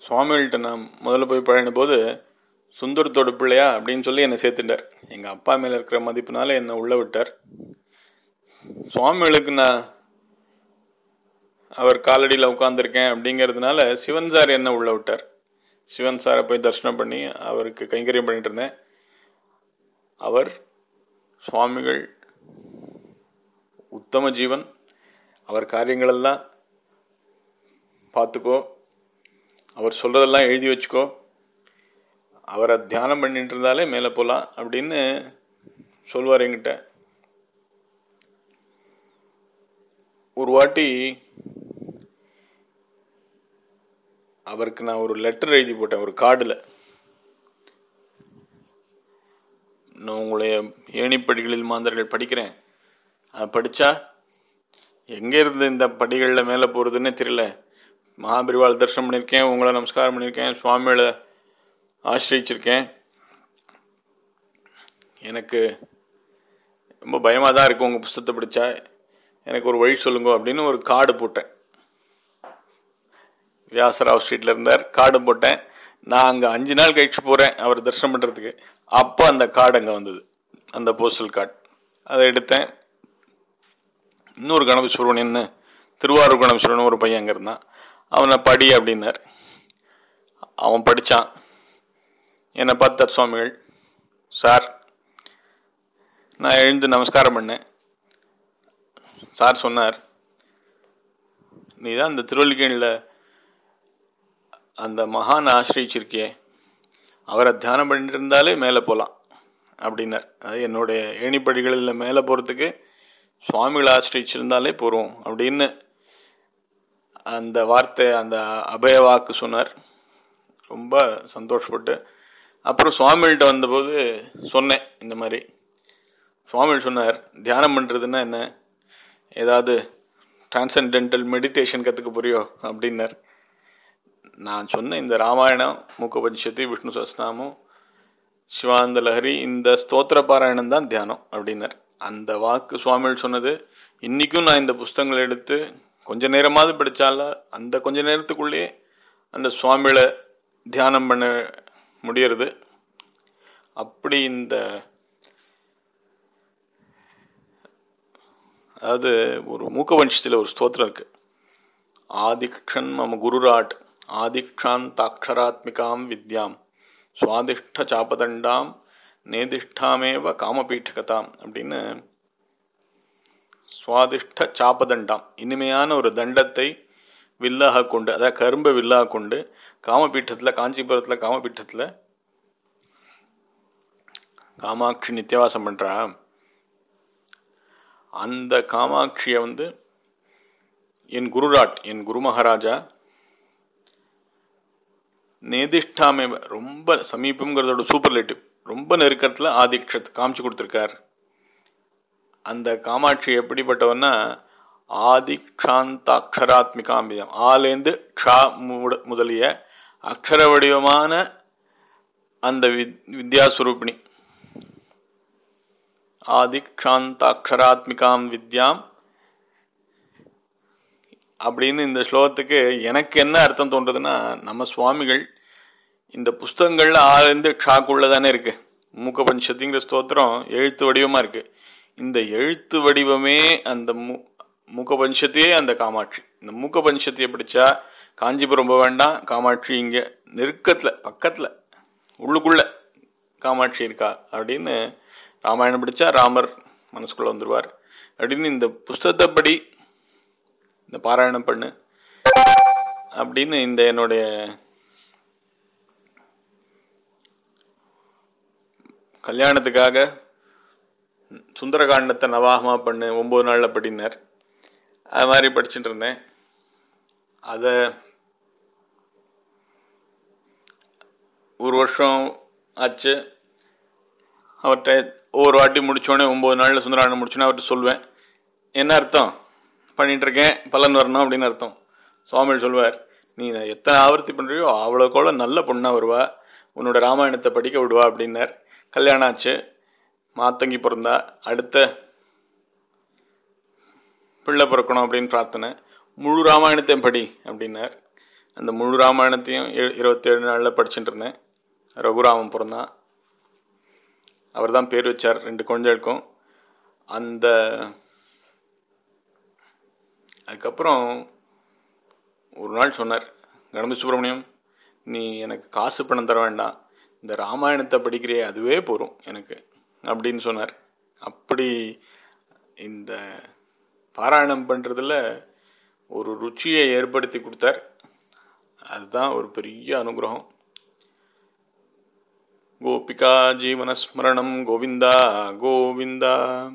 சுவாமிகள்கிட்ட நான் முதல்ல போய் பழகின போது சுந்தரத்தோட பிள்ளையா அப்படின்னு சொல்லி என்னை சேர்த்துட்டார் எங்கள் அப்பா மேலே இருக்கிற மதிப்புனால என்னை உள்ள விட்டார் சுவாமிகளுக்கு நான் அவர் காலடியில் உட்காந்துருக்கேன் அப்படிங்கிறதுனால சிவன் சார் என்ன உள்ள விட்டார் சிவன் சாரை போய் தரிசனம் பண்ணி அவருக்கு கைங்கரியம் பண்ணிட்டு இருந்தேன் அவர் சுவாமிகள் உத்தம ஜீவன் அவர் காரியங்களெல்லாம் பார்த்துக்கோ அவர் சொல்கிறதெல்லாம் எழுதி வச்சுக்கோ அவரை தியானம் பண்ணிட்டு இருந்தாலே மேலே போகலாம் அப்படின்னு சொல்லுவார் என்கிட்ட ஒரு வாட்டி அவருக்கு நான் ஒரு லெட்டர் எழுதி போட்டேன் ஒரு கார்டில் நான் உங்களுடைய ஏணிப்படிகளில் மாந்தர்கள் படிக்கிறேன் அதை படித்தா எங்கே இருந்து இந்த படிகளில் மேலே போகிறதுன்னே தெரியல மகாபரிவாள் தரிசனம் பண்ணியிருக்கேன் உங்களை நமஸ்காரம் பண்ணியிருக்கேன் சுவாமிகளை ஆசிரிச்சிருக்கேன் எனக்கு ரொம்ப பயமாக தான் இருக்கும் உங்கள் புஸ்தகத்தை படித்தா எனக்கு ஒரு வழி சொல்லுங்க அப்படின்னு ஒரு கார்டு போட்டேன் வியாசராவ் ஸ்ட்ரீட்டில் இருந்தார் கார்டு போட்டேன் நான் அங்கே அஞ்சு நாள் கழிச்சு போகிறேன் அவர் தரிசனம் பண்ணுறதுக்கு அப்போ அந்த கார்டு அங்கே வந்தது அந்த போஸ்டல் கார்டு அதை எடுத்தேன் இன்னொரு கணபீஸ்வரன் என்ன திருவாரூர் கணபீஸ்வரன் ஒரு பையன் அங்கே இருந்தான் அவனை படி அப்படின்னார் அவன் படித்தான் என்னை பார்த்தார் சுவாமிகள் சார் நான் எழுந்து நமஸ்காரம் பண்ணேன் சார் சொன்னார் நீ தான் அந்த திருவள்ளிக்கேணியில் அந்த மகான் ஆசிரிச்சிருக்கியே அவரை தியானம் பண்ணிட்டு இருந்தாலே மேலே போகலாம் அப்படின்னார் அது என்னுடைய ஏணிப்படிகளில் மேலே போகிறதுக்கு சுவாமிகளை ஆசிரிச்சிருந்தாலே போகிறோம் அப்படின்னு அந்த வார்த்தை அந்த அபய வாக்கு சொன்னார் ரொம்ப சந்தோஷப்பட்டு அப்புறம் சுவாமிகள்கிட்ட வந்தபோது சொன்னேன் இந்த மாதிரி சுவாமிகள் சொன்னார் தியானம் பண்ணுறதுன்னா என்ன ஏதாவது டிரான்சென்டென்டல் மெடிடேஷன் கற்றுக்க போறியோ அப்படின்னார் நான் சொன்ன இந்த ராமாயணம் மூக்கபஞ்சதி விஷ்ணு சஸ்நாமம் சிவானந்த லஹரி இந்த ஸ்தோத்திர பாராயணம் தான் தியானம் அப்படின்னார் அந்த வாக்கு சுவாமிகள் சொன்னது இன்றைக்கும் நான் இந்த புஸ்தகங்களை எடுத்து கொஞ்ச நேரமாவது படித்தால அந்த கொஞ்ச நேரத்துக்குள்ளேயே அந்த சுவாமிகளை தியானம் பண்ண முடியறது அப்படி இந்த அதாவது ஒரு மூக்கவம்சத்தில் ஒரு ஸ்தோத்திரம் இருக்கு ஆதிக்ஷன் மம குருராட் ஆதிக்ஷாந்தாட்சராத்மிகாம் வித்யாம் சுவாதிஷ்ட சாபதண்டாம் நேதிஷ்டாமேவ காமபீட்டகதாம் அப்படின்னு சுவாதிஷ்ட சாபதண்டாம் இனிமையான ஒரு தண்டத்தை வில்லாக கொண்டு அதாவது கரும்பை வில்லாக கொண்டு காமபீட்டத்தில் காஞ்சிபுரத்தில் காமபீட்டத்தில் காமாட்சி நித்தியவாசம் பண்ணுறா அந்த காமாட்சியை வந்து என் குருராட் என் குரு மகாராஜா நேதிஷ்டாமே ரொம்ப சமீபங்கிறதோட சூப்பர்லேட்டிவ் ரொம்ப நெருக்கத்தில் ஆதிக்ஷத் காமிச்சு கொடுத்துருக்கார் அந்த காமாட்சி எப்படிப்பட்டவன்னா ஆதிக்ஷாந்தாட்சராத்மிகாம்பியம் ஆலேந்து க்ஷா முதலிய அக்ஷர வடிவமான அந்த வித் வித்யாஸ்வரூபிணி ஆதிக்ஷாந்தாட்சராத்மிகாம் வித்யாம் அப்படின்னு இந்த ஸ்லோகத்துக்கு எனக்கு என்ன அர்த்தம் தோன்றதுன்னா நம்ம சுவாமிகள் இந்த புஸ்தகங்கள்ல ஆழ்ந்து ஷாக்குள்ள தானே இருக்கு மூக்க பஞ்சத்திங்கிற ஸ்தோத்திரம் எழுத்து வடிவமா இருக்கு இந்த எழுத்து வடிவமே அந்த மூ மூக்க பஞ்சத்தையே அந்த காமாட்சி இந்த மூக்க பஞ்சத்தையை படிச்சா காஞ்சிபுரம் போக வேண்டாம் காமாட்சி இங்க நெருக்கத்துல பக்கத்துல உள்ளுக்குள்ள காமாட்சி இருக்கா அப்படின்னு ராமாயணம் படித்தா ராமர் மனசுக்குள்ளே வந்துடுவார் அப்படின்னு இந்த புஸ்தகத்தை படி இந்த பாராயணம் பண்ணு அப்படின்னு இந்த என்னுடைய கல்யாணத்துக்காக சுந்தரகாண்டத்தை நவாகமாக பண்ணு ஒம்பது நாளில் படினார் அது மாதிரி படிச்சுட்டு இருந்தேன் அதை ஒரு வருஷம் ஆச்சு அவர்கிட்ட ஒவ்வொரு வாட்டி முடித்தோடனே ஒம்பது நாளில் சுந்தராயணம் முடிச்சோன்னே அவர்கிட்ட சொல்லுவேன் என்ன அர்த்தம் பண்ணிகிட்ருக்கேன் பலன் வரணும் அப்படின்னு அர்த்தம் சுவாமிகள் சொல்வார் நீ எத்தனை ஆவர்த்தி பண்ணுறியோ அவ்வளோக்கோள நல்ல பொண்ணாக வருவா உன்னோட ராமாயணத்தை படிக்க விடுவா அப்படின்னார் கல்யாணம் ஆச்சு மாத்தங்கி பிறந்தா அடுத்த பிள்ளை பிறக்கணும் அப்படின்னு பிரார்த்தனை முழு ராமாயணத்தையும் படி அப்படின்னார் அந்த முழு ராமாயணத்தையும் ஏ- இருபத்தேழு நாளில் படிச்சுட்டு இருந்தேன் ரகுராமன் பிறந்தான் அவர் தான் பேர் வச்சார் ரெண்டு குழந்தைகளுக்கும் அந்த அதுக்கப்புறம் ஒரு நாள் சொன்னார் கணபதி சுப்பிரமணியம் நீ எனக்கு காசு பணம் தர வேண்டாம் இந்த ராமாயணத்தை படிக்கிறியே அதுவே போதும் எனக்கு அப்படின்னு சொன்னார் அப்படி இந்த பாராயணம் பண்ணுறதுல ஒரு ருச்சியை ஏற்படுத்தி கொடுத்தார் அதுதான் ஒரு பெரிய அனுகிரகம் கோபிகா ஜீவனஸ்மரணம் கோவிந்தா கோவிந்தா